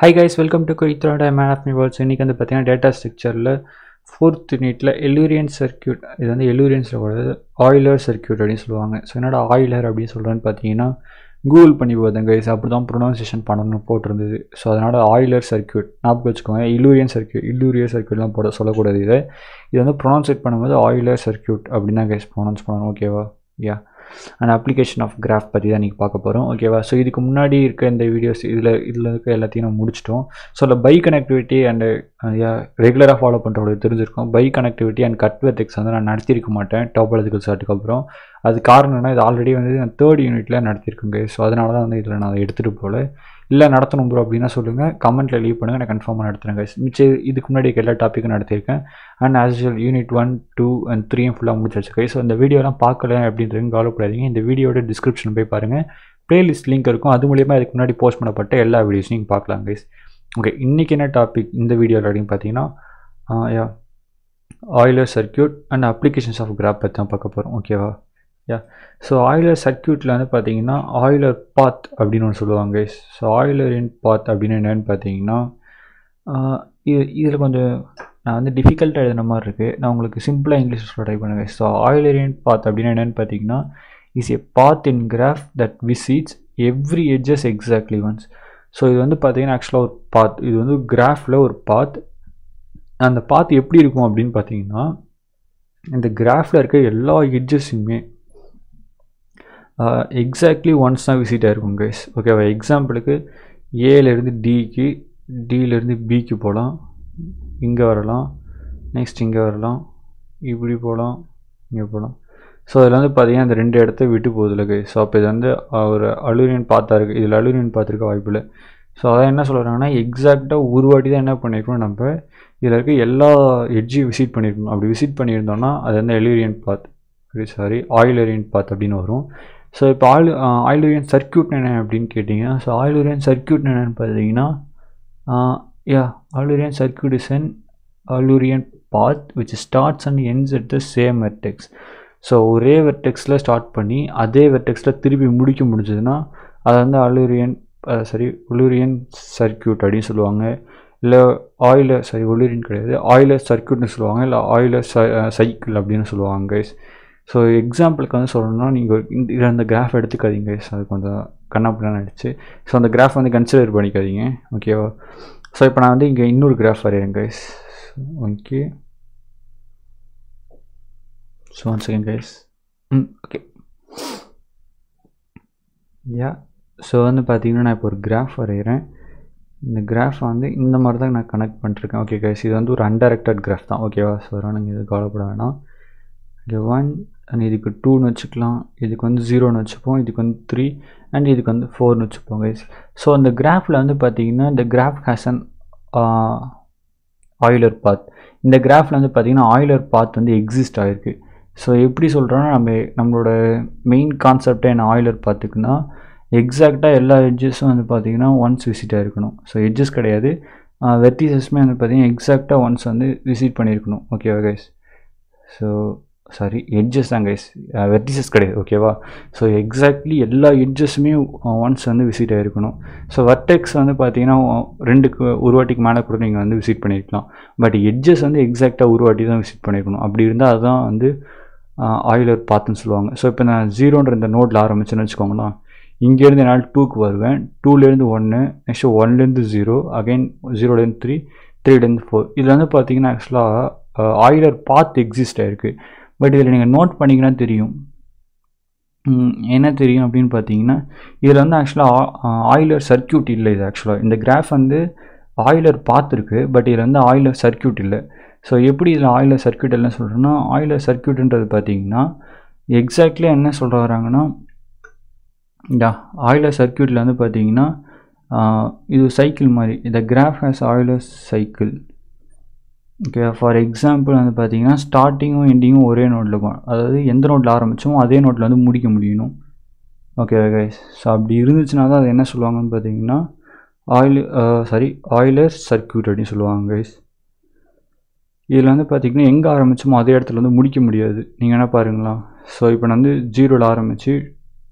high guys welcome to குயித்ரோட man of me worlds இன்றைக்கி வந்து பார்த்தீங்கன்னா டேட்டா ஸ்ட்ரக்சரில் ஃபோர்த் யூனிட்டில் எலூரியன் சர்க்கியூட் இது வந்து எலூரியன்ஸில் கூடாது ஆயிலர் சர்க்கியூட் அப்படின்னு சொல்லுவாங்க ஸோ என்னோட ஆயிலர் அப்படின்னு சொல்கிறேன்னு பார்த்தீங்கன்னா கூகுள் பண்ணி போதும் கைஸ் அப்படி தான் ப்ரொனவுன்சியேஷன் பண்ணணும்னு போட்டிருந்தது ஸோ அதனால் ஆயிலர் சர்க்கியூட் ஞாபகம் வச்சுக்கோங்க இல்லூரியன் சர்க்கியூட் இல்லூரியர் சர்க்கியூட்லாம் போட சொல்லக்கூடாது இதை இது வந்து ப்ரொனவுன்சேட் பண்ணும்போது ஆயிலர் சர்க்கியூட் அப்படின்னு தான் கைஸ் ப்ரொனவுன்ஸ் பண்ணணும் ஓகேவா yeah and application of graph பற்றி தான் நீங்கள் பார்க்க போகிறோம் ஓகேவா ஸோ இதுக்கு முன்னாடி இருக்க இந்த வீடியோஸ் இதில் இதில் இருக்க எல்லாத்தையும் நம்ம முடிச்சிட்டோம் ஸோ இல்லை பை கனெக்டிவிட்டி அண்டு ரெகுலராக ஃபாலோ பண்ணுறவங்களுக்கு தெரிஞ்சிருக்கும் பை கனெக்டிவிட்டி அண்ட் கட் வெத்திக்ஸ் வந்து நான் நடத்தியிருக்க மாட்டேன் டாபாலஜிக்கல் சார்ட்டுக்கு அப்புறம் அது காரணம்னா இது ஆல்ரெடி வந்து நான் தேர்ட் யூனிட்டில் நடத்தியிருக்கேங்க ஸோ அதனால தான் வந்து இதில் நான் எடுத்துகிட்டு போகல இல்லை நடத்தணும் ப்ரோ அப்படின்னா சொல்லுங்கள் கமெண்ட்டில் லீவ் பண்ணுங்கள் நான் கன்ஃபார்மாக நடத்துகிறேன் கைஸ் மிச்சம் இதுக்கு முன்னாடி எல்லா டாப்பிக்கும் நடத்தியிருக்கேன் and as usual unit one two and த்ரீயும் ஃபுல்லாக முடிச்சாச்சு கைஸ் ஸோ இந்த வீடியோலாம் பார்க்கல அப்படின்றது கவலைப்படாதீங்க இந்த வீடியோட டிஸ்கிரிப்ஷன் போய் பாருங்கள் ப்ளேலிஸ்ட் லிங்க் இருக்கும் அது மூலியமாக இதுக்கு முன்னாடி போஸ்ட் பண்ணப்பட்ட எல்லா வீடியோஸையும் நீங்கள் பார்க்கலாம் கைஸ் ஓகே இன்றைக்கி என்ன டாபிக் இந்த வீடியோவில் அப்படின்னு பார்த்தீங்கன்னா yeah Euler circuit and applications of graph பற்றி தான் பார்க்க போகிறோம் ஓகேவா யா ஸோ ஆயிலர் சர்க்கியூட்டில் வந்து பார்த்தீங்கன்னா ஆயிலர் பாத் அப்படின்னு ஒன்று சொல்லுவாங்க ஸோ ஆயிலர் இன் பாத் அப்படின்னு என்னென்னு பார்த்தீங்கன்னா இது இதில் கொஞ்சம் நான் வந்து டிஃபிகல்ட்டாக எழுதுன மாதிரி இருக்குது நான் உங்களுக்கு சிம்பிளாக இங்கிலீஷ் சொல்ல ட்ரை பண்ணுங்கள் ஸோ ஆயிலர் இன் பாத் அப்படின்னு என்னென்னு பார்த்தீங்கன்னா is a path in graph that visits every edges exactly once so இது வந்து பார்த்தீங்கன்னா ஆக்சுவலாக ஒரு பாத் இது வந்து கிராஃபில் ஒரு பாத் அந்த பாத் எப்படி இருக்கும் அப்படின்னு பார்த்தீங்கன்னா இந்த கிராஃபில் இருக்க எல்லா எட்ஜஸுமே எக்ஸாக்ட்லி ஒன்ஸ் தான் விசிட் ஆகிருக்கும் கைஸ் ஓகேவா எக்ஸாம்பிளுக்கு ஏலேருந்து டிக்கு டியிலேருந்து பிக்கு போகலாம் இங்கே வரலாம் நெக்ஸ்ட் இங்கே வரலாம் இப்படி போகலாம் இங்கே போகலாம் ஸோ அதில் வந்து பார்த்தீங்கன்னா அந்த ரெண்டு இடத்த விட்டு போகுதுல கைஸ் ஸோ அப்போ இது வந்து ஒரு அலூரியன் பார்த்தா இருக்குது இதில் அலூரியன் பார்த்துருக்க வாய்ப்பு இல்லை ஸோ அதான் என்ன சொல்கிறாங்கன்னா எக்ஸாக்டாக ஒரு வாட்டி தான் என்ன பண்ணியிருக்கணும் நம்ம இதில் இருக்க எல்லா எட்ஜையும் விசிட் பண்ணியிருக்கணும் அப்படி விசிட் பண்ணியிருந்தோம்னா அது வந்து எலூரியன் பாத் சாரி ஆயிலரியன் பாத் அப்படின்னு வரும் ஸோ இப்போ ஆயில் ஆயிலூரியன் சர்க்கியூட் என்ன அப்படின்னு கேட்டிங்கன்னா ஸோ ஆயிலூரியன் சர்க்கியூட் என்னென்னு பார்த்தீங்கன்னா yeah Eulerian circuit is an Eulerian path which starts and ends at the same vertex so ஒரே வெர்டெக்ஸில் ஸ்டார்ட் பண்ணி அதே வெர்டெக்ஸில் திருப்பி முடிக்க முடிஞ்சதுன்னா அதை வந்து அலூரியன் சாரி ஒலூரியன் சர்க்கியூட் அப்படின்னு சொல்லுவாங்க இல்லை ஆயிலர் சாரி ஒலூரியன் கிடையாது ஆயிலர் சர்க்கியூட்னு சொல்லுவாங்க இல்லை ஆயிலர் சைக்கிள் அப்படின்னு சொல்லுவாங்க கைஸ் ஸோ எக்ஸாம்பிளுக்கு வந்து சொல்லணும்னா நீங்கள் இந்த இதில் அந்த கிராஃப் எடுத்துக்காதீங்க ஸோ அது கொஞ்சம் கண்ணாப்பிலாம் ஆகிடுச்சு ஸோ அந்த கிராஃப் வந்து கன்சிடர் பண்ணிக்காதீங்க ஓகேவா ஸோ இப்போ நான் வந்து இங்கே இன்னொரு கிராஃப் வரைகிறேன் guys okay so one second guys hmm okay yeah so வந்து பார்த்தீங்கன்னா நான் இப்போ ஒரு கிராஃப் வரைகிறேன் இந்த கிராஃப் வந்து இந்த மாதிரி தான் நான் கனெக்ட் பண்ணிருக்கேன் ஓகே கைஸ் இது வந்து ஒரு அன்டைரக்டட் கிராஃப் தான் ஓகேவா ஸோ அதனால் நீங்கள் இது கவலைப்பட வேணாம் இங்கே ஒன் அண்ட் இதுக்கு டூன்னு வச்சுக்கலாம் இதுக்கு வந்து ஜீரோன்னு வச்சுப்போம் இதுக்கு வந்து த்ரீ அண்ட் இதுக்கு வந்து ஃபோர்னு வச்சுப்போம் கைஸ் ஸோ அந்த கிராஃபில் வந்து பார்த்தீங்கன்னா இந்த graph has an Euler path இந்த கிராஃபில் வந்து பார்த்தீங்கன்னா ஆயிலர் பாத் வந்து எக்ஸிஸ்ட் ஆகிருக்கு ஸோ எப்படி சொல்கிறோன்னா நம்ம நம்மளோட மெயின் கான்செப்டே என்ன ஆயிலர் பார்த்துக்குன்னா எக்ஸாக்டாக எல்லா எட்ஜஸும் வந்து பார்த்திங்கன்னா ஒன்ஸ் விசிட் ஆகிருக்கணும் ஸோ எட்ஜஸ் கிடையாது வெர்டிசஸ்மே வந்து பார்த்திங்கன்னா எக்ஸாக்டாக ஒன்ஸ் வந்து விசிட் பண்ணியிருக்கணும் ஓகேவா கைஸ் ஸோ சாரி எட்ஜஸ் தான் கைஸ் வெர்டிசஸ் கிடையாது ஓகேவா ஸோ எக்ஸாக்ட்லி எல்லா எட்ஜஸுமே ஒன்ஸ் வந்து விசிட் ஆகிருக்கணும் ஸோ வர்டெக்ஸ் வந்து பார்த்தீங்கன்னா ரெண்டுக்கு ஒரு வாட்டிக்கு மேலே கூட நீங்கள் வந்து விசிட் பண்ணியிருக்கலாம் பட் எட்ஜஸ் வந்து எக்ஸாக்டாக ஒரு வாட்டி தான் விசிட் பண்ணியிருக்கணும் அப்படி இருந்தால் அதுதான் வந்து ஆயிலர் பாத்துன்னு சொல்லுவாங்க ஸோ இப்போ நான் ஜீரோன்ற இந்த நோட்டில் ஆரம்பிச்சேன்னு வச்சுக்கோங்களேன் இங்கேருந்து என்னால் டூக்கு வருவேன் டூலேருந்து ஒன்று நெக்ஸ்ட்டு ஒன்லேருந்து ஜீரோ அகைன் ஜீரோலேருந்து த்ரீ த்ரீலேருந்து ஃபோர் இதில் வந்து பார்த்தீங்கன்னா ஆக்சுவலாக ஆயிலர் பாத் எக்ஸிஸ்ட் ஆகிருக்கு பட் இதில் நீங்கள் நோட் பண்ணிங்கன்னா தெரியும் என்ன தெரியும் அப்படின்னு பார்த்தீங்கன்னா இதில் வந்து ஆக்சுவலாக ஆயிலர் சர்க்கியூட் இல்லை இது ஆக்சுவலாக இந்த கிராஃப் வந்து ஆயிலர் பார்த்துருக்கு பட் இதில் வந்து ஆயிலர் சர்க்கியூட் இல்லை ஸோ எப்படி இதில் ஆயிலர் சர்க்கியூட் எல்லாம் சொல்கிறேன்னா ஆயிலர் சர்க்கியூட்ன்றது பார்த்தீங்கன்னா எக்ஸாக்ட்லி என்ன சொல்ல வராங்கன்னா இந்த ஆயிலர் சர்க்கியூட்டில் வந்து பார்த்தீங்கன்னா இது சைக்கிள் மாதிரி இந்த graph has Euler cycle okay for example வந்து பார்த்தீங்கன்னா ஸ்டார்டிங்கும் எண்டிங்கும் ஒரே நோட்டில் இருக்கும் அதாவது எந்த நோட்டில் ஆரம்பித்தோமோ அதே நோட்டில் வந்து முடிக்க முடியணும் ஓகே கைஸ் ஸோ அப்படி இருந்துச்சுன்னா தான் அது என்ன சொல்லுவாங்கன்னு பார்த்தீங்கன்னா ஆயில் சாரி ஆயிலர் சர்க்கியூட் அப்படின்னு சொல்லுவாங்க கைஸ் இதில் வந்து பார்த்திங்கன்னா எங்கே ஆரம்பித்தோமோ அதே இடத்துல வந்து முடிக்க முடியாது நீங்கள் என்ன பாருங்களா ஸோ இப்போ நான் வந்து ஜீரோவில் ஆரம்பித்து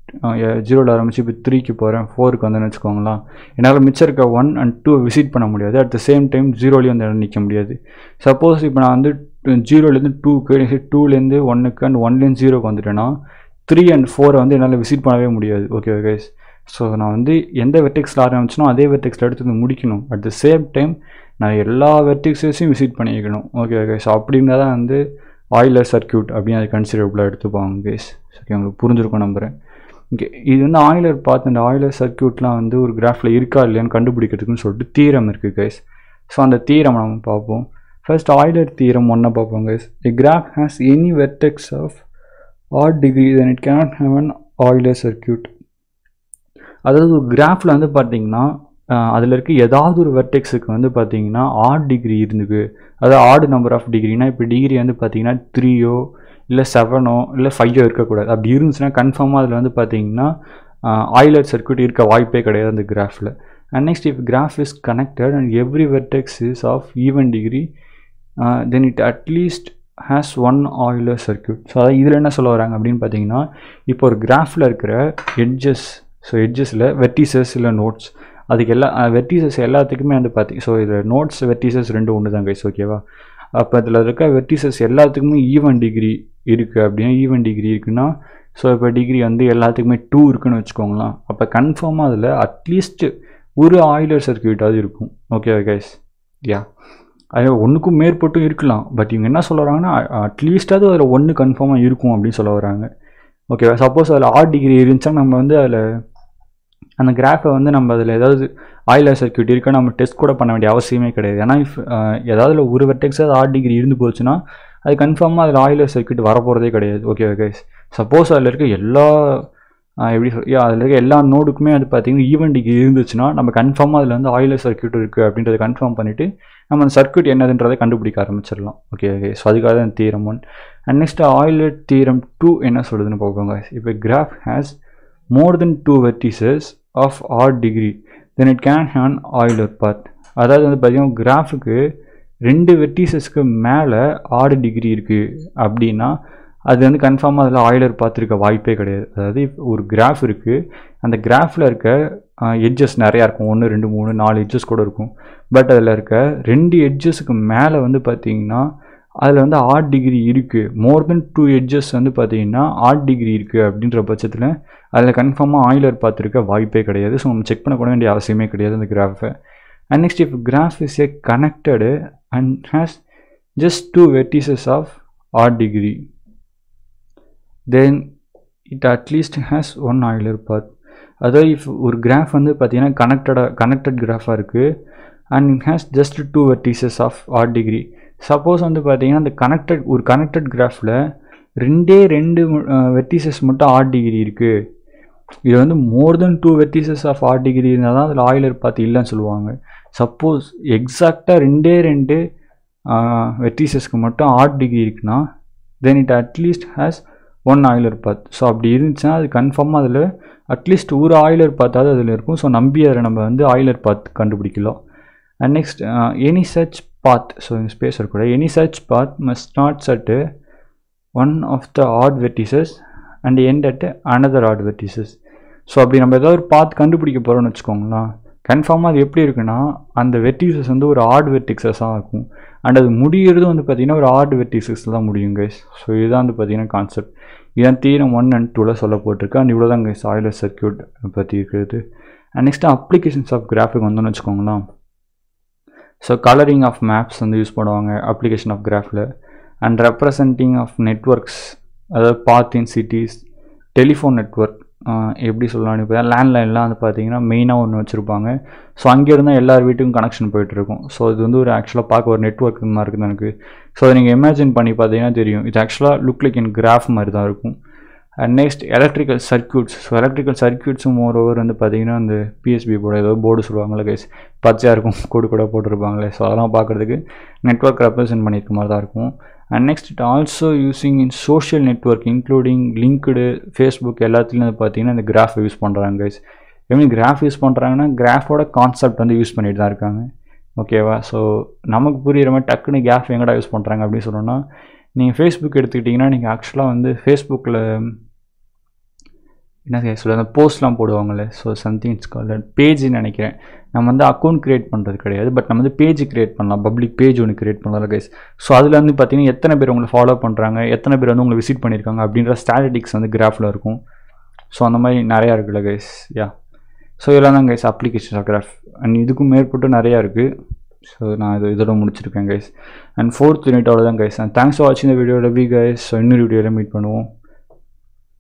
ஜீரோவில் ஆரம்பிச்சு இப்போ த்ரீக்கு போகிறேன் ஃபோருக்கு வந்தேன்னு வச்சுக்கோங்களேன் என்னால் மிச்சம் இருக்க ஒன் அண்ட் டூ விசிட் பண்ண முடியாது அட் த சேம் டைம் ஜீரோலேயும் வந்து நிற்க முடியாது சப்போஸ் இப்போ நான் வந்து ஜீரோலேருந்து டூக்கு டூலேருந்து ஒன்னுக்கு அண்ட் ஒன்லேருந்து ஜீரோக்கு வந்துட்டேன்னா த்ரீ அண்ட் ஃபோரை வந்து என்னால் விசிட் பண்ணவே முடியாது ஓகே கைஸ் ஸோ நான் வந்து எந்த வெர்டெக்ஸில் ஆரம்பிச்சனோ அதே வெர்டெக்ஸில் எடுத்து வந்து முடிக்கணும் அட் த சேம் டைம் நான் எல்லா வெர்டெக்ஸஸையும் விசிட் பண்ணிக்கணும் ஓகே கைஸ் அப்படின்னா தான் வந்து ஆயிலர் சர்க்கியூட் அப்படின்னு அது கன்சிடரபுளாக எடுத்துப்பாங்க கைஸ் ஓகே உங்களுக்கு புரிஞ்சிருக்கும் நம்புகிறேன் ஓகே இது வந்து ஆயிலர் பார்த்து இந்த ஆயிலர் சர்க்கியூட்லாம் வந்து ஒரு கிராஃபில் இருக்கா இல்லையான்னு கண்டுபிடிக்கிறதுக்குன்னு சொல்லிட்டு தீரம் இருக்குது கைஸ் ஸோ அந்த தீரம் நம்ம பார்ப்போம் ஃபர்ஸ்ட் ஆயிலர் தீரம் ஒன்றை பார்ப்போம் guys a graph has any vertex of odd degree then it cannot have an Euler circuit அதாவது ஒரு கிராஃபில் வந்து பார்த்தீங்கன்னா அதில் இருக்க ஏதாவது ஒரு வெர்டெக்ஸுக்கு வந்து பார்த்தீங்கன்னா ஆட் டிகிரி இருந்துக்கு அதாவது ஆடு நம்பர் ஆஃப் டிகிரினா இப்போ டிகிரி வந்து பார்த்தீங்கன்னா த்ரீயோ இல்லை செவனோ இல்லை ஃபைவோ இருக்கக்கூடாது அப்படி இருந்துச்சுன்னா கன்ஃபார்மாக அதில் வந்து பார்த்தீங்கன்னா ஆயிலர் சர்க்கியூட் இருக்க வாய்ப்பே கிடையாது அந்த கிராஃபில் and next if graph is connected and every vertex is of even degree then it at least has one Euler circuit so அதாவது இதில் என்ன சொல்ல வராங்க அப்படின்னு பார்த்தீங்கன்னா இப்போ ஒரு கிராஃபில் இருக்கிற எட்ஜஸ் ஸோ எட்ஜஸில் வெர்டிசஸ் இல்லை நோட்ஸ் அதுக்கு எல்லா வெர்டிசஸ் எல்லாத்துக்குமே வந்து பார்த்திங்க ஸோ இதில் நோட்ஸ் வெர்டிசஸ் ரெண்டு ஒன்று தான் கைஸ் ஓகேவா அப்போ அதில் இருக்க வெர்டிசஸ் எல்லாத்துக்குமே ஈவன் டிகிரி இருக்குது அப்படின்னா ஈவன் டிகிரி இருக்குன்னா ஸோ இப்போ டிகிரி வந்து எல்லாத்துக்குமே டூ இருக்குன்னு வச்சுக்கோங்களேன் அப்போ கன்ஃபார்மாக அதில் அட்லீஸ்ட் ஒரு ஆயிலர் சர்க்கியூட்டாவது இருக்கும் ஓகே கைஸ் யா அது ஒன்றுக்கும் மேற்பட்டும் இருக்கலாம் பட் இவங்க என்ன சொல்ல வராங்கன்னா அட்லீஸ்டாவது அதில் ஒன்று கன்ஃபார்மாக இருக்கும் அப்படின்னு சொல்ல வராங்க ஓகேவா சப்போஸ் அதில் ஆட் டிகிரி இருந்துச்சா நம்ம வந்து அதில் அந்த கிராஃபை வந்து நம்ம அதில் ஏதாவது ஆயிலர் சர்க்கியூட் இருக்கா நம்ம டெஸ்ட் கூட பண்ண வேண்டிய அவசியமே கிடையாது ஏன்னா இஃப் ஏதாவது ஒரு வெர்டெக்ஸாவது ஆட் டிகிரி இருந்து போச்சுன்னா அது கன்ஃபார்மாக அதில் ஆயிலர் சர்க்கியூட் வரப்போகிறதே கிடையாது ஓகே கைஸ் சப்போஸ் அதில் இருக்க எல்லா எப்படி சொல் அதில் இருக்க எல்லா நோடுக்குமே அது பார்த்தீங்கன்னா ஈவன் டிகிரி இருந்துச்சுன்னா நம்ம கன்ஃபார்மாக அதில் வந்து ஆயிலர் சர்க்கியூட் இருக்குது அப்படின்றத கன்ஃபார்ம் பண்ணிவிட்டு நம்ம அந்த சர்க்கியூட் என்னதுன்றதை கண்டுபிடிக்க ஆரம்பிச்சிடலாம் ஓகே ஓகே ஸோ அதுக்காக தான் theorem one and next Euler theorem two என்ன சொல்லுதுன்னு பார்ப்போங்க இப்போ graph has more then two vertices of odd degree then it can have Euler path அதாவது வந்து பார்த்தீங்கன்னா கிராஃபுக்கு ரெண்டு வெர்டிசஸ்க்கு மேலே ஆடு டிகிரி இருக்குது அப்படின்னா அது வந்து கன்ஃபார்மாக அதில் ஆயிலர் பார்த்துருக்க வாய்ப்பே கிடையாது அதாவது ஒரு கிராஃப் இருக்குது அந்த கிராஃபில் இருக்க எட்ஜஸ் நிறையா இருக்கும் ஒன்று ரெண்டு மூணு நாலு எட்ஜஸ் கூட இருக்கும் பட் அதில் இருக்க ரெண்டு எட்ஜஸுக்கு மேலே வந்து பார்த்தீங்கன்னா அதில் வந்து ஆட் டிகிரி இருக்குது மோர் தென் டூ எட்ஜஸ் வந்து பார்த்தீங்கன்னா ஆட் டிகிரி இருக்குது அப்படின்ற பட்சத்தில் அதில் கன்ஃபார்மாக ஆயிலர் பார்த்துருக்க வாய்ப்பே கிடையாது ஸோ நம்ம செக் பண்ண வேண்டிய அவசியமே கிடையாது அந்த கிராஃபை and next if graph is a connected and has just two vertices of odd degree then it at least has one Euler path அதாவது இஃப் ஒரு கிராஃப் வந்து பார்த்தீங்கன்னா கனெக்டடாக கனெக்டட் கிராஃபாக இருக்குது and it has just two vertices of odd degree suppose வந்து பார்த்தீங்கன்னா அந்த connected ஒரு கனெக்டட் கிராஃபில் ரெண்டே ரெண்டு வெர்டிசஸ் மட்டும் ஆட் டிகிரி இருக்குது இது வந்து more then two vertices of odd degree இருந்தால் தான் அதில் ஆயிலர் பார்த்து இல்லைன்னு சொல்லுவாங்க சப்போஸ் எக்ஸாக்டாக ரெண்டே ரெண்டு வெர்டிசஸ்க்கு மட்டும் ஆட் டிகிரி இருக்குன்னா then it at least has one Euler path so அப்படி இருந்துச்சுன்னா அது கன்ஃபார்மாக அதில் அட்லீஸ்ட் ஒரு ஆயிலர் பார்த்தாவது அதில் இருக்கும் ஸோ நம்பி அதில் நம்ம வந்து ஆயிலர் பாத் கண்டுபிடிக்கலாம் and next any search path so இந்த ஸ்பேஸ் இருக்கக்கூட any search path must not start one of the odd vertices and end at another odd vertices so அப்படி நம்ம ஏதாவது ஒரு பாத் கண்டுபிடிக்க போகிறோம்னு வச்சுக்கோங்களேன் கன்ஃபார்மாக அது எப்படி இருக்குன்னா அந்த வெர்டிசஸ் வந்து ஒரு ஆட் வெர்டிக்ஸஸாக இருக்கும் அண்ட் அது முடிகிறது வந்து பார்த்திங்கன்னா ஒரு ஆட் வெர்டிசஸில் தான் முடியும் கைஸ் ஸோ இதுதான் வந்து பார்த்திங்கன்னா கான்செப்ட் இதுதான் தீரம் ஒன் அண்ட் டூவில் சொல்ல போட்டிருக்கு அண்ட் இவ்வளோ தான் கைஸ் ஆயிலர் சர்க்கியூட் பற்றி இருக்கிறது and next applications of graphic வந்தோன்னு வச்சுக்கோங்களேன் ஸோ கலரிங் ஆஃப் மேப்ஸ் வந்து யூஸ் பண்ணுவாங்க அப்ளிகேஷன் ஆஃப் கிராஃபில் அண்ட் ரெப்ரசன்டிங் ஆஃப் நெட்ஒர்க்ஸ் அதாவது path in cities telephone network எப்படி சொல்லலாம்னு இப்போ லேண்ட்லைன்லாம் வந்து பார்த்தீங்கன்னா மெயினாக ஒன்று வச்சுருப்பாங்க ஸோ அங்கே இருந்தால் எல்லார் வீட்டுக்கும் கனெக்ஷன் போயிட்டுருக்கும் ஸோ இது வந்து ஒரு ஆக்சுவலாக பார்க்க ஒரு நெட்ஒர்க் மாதிரி இருக்குது எனக்கு ஸோ அதை நீங்கள் இமேஜின் பண்ணி பார்த்தீங்கன்னா தெரியும் இது ஆக்சுவலாக லுக் லைக் இன் கிராஃப் மாதிரி தான் இருக்கும் and next electrical circuits so electrical சர்க்கியூட்ஸும் மோர் ஓவர் வந்து பார்த்தீங்கன்னா அந்த பிஎஸ்பி போர்டு ஏதோ போர்டு சொல்லுவாங்களே கைஸ் பச்சையாக இருக்கும் கோடு கூட போட்டிருப்பாங்களே ஸோ அதெல்லாம் பார்க்குறதுக்கு நெட்ஒர்க் ரெப்ரசென்ட் பண்ணியிருக்க மாதிரி தான் இருக்கும் and next it also using in social network including linked Facebook எல்லாத்துலேயும் வந்து பார்த்தீங்கன்னா இந்த கிராஃப் யூஸ் பண்ணுறாங்க கைஸ் எப்படி கிராஃப் யூஸ் பண்ணுறாங்கன்னா கிராஃபோட கான்செப்ட் வந்து யூஸ் பண்ணிட்டு தான் இருக்காங்க ஓகேவா ஸோ நமக்கு புரியுற மாதிரி டக்குன்னு கிராஃப் எங்கடா யூஸ் பண்ணுறாங்க அப்படின்னு சொன்னோன்னா நீங்கள் ஃபேஸ்புக் எடுத்துக்கிட்டிங்கன்னா நீங்கள் ஆக்சுவலாக வந்து ஃபேஸ்புக்கில் என்ன சொல்ல அந்த போஸ்ட்லாம் போடுவாங்கள்ல ஸோ சம்திங் இட்ஸ் கால் பேஜ்னு நினைக்கிறேன் நம்ம வந்து அக்கௌண்ட் க்ரியேட் பண்ணுறது கிடையாது பட் நம்ம வந்து பேஜ் க்ரியேட் பண்ணலாம் பப்ளிக் பேஜ் ஒன்று க்ரியேட் பண்ணலாம் கைஸ் ஸோ அதில் வந்து பார்த்தீங்கன்னா எத்தனை பேர் உங்களை ஃபாலோ பண்ணுறாங்க எத்தனை பேர் வந்து உங்களை விசிட் பண்ணியிருக்காங்க அப்படின்ற ஸ்டாட்டிக்ஸ் வந்து கிராஃபில் இருக்கும் ஸோ அந்த மாதிரி நிறையா இருக்குல்ல கைஸ் யா ஸோ இதெல்லாம் தான் guys applications of graph and இதுக்கும் மேற்பட்டு நிறையா இருக்குது ஸோ நான் இது இதோட முடிச்சிருக்கேன் கைஸ் அண்ட் ஃபோர்த் யூனிட் அவ்வளோ தான் கைஸ் அண்ட் தேங்க்ஸ் ஃபார் வாட்சிங் இந்த வீடியோ லவ் கைஸ் ஸோ இன்னொரு வீடியோவில் மீட் பண்ணுவோம்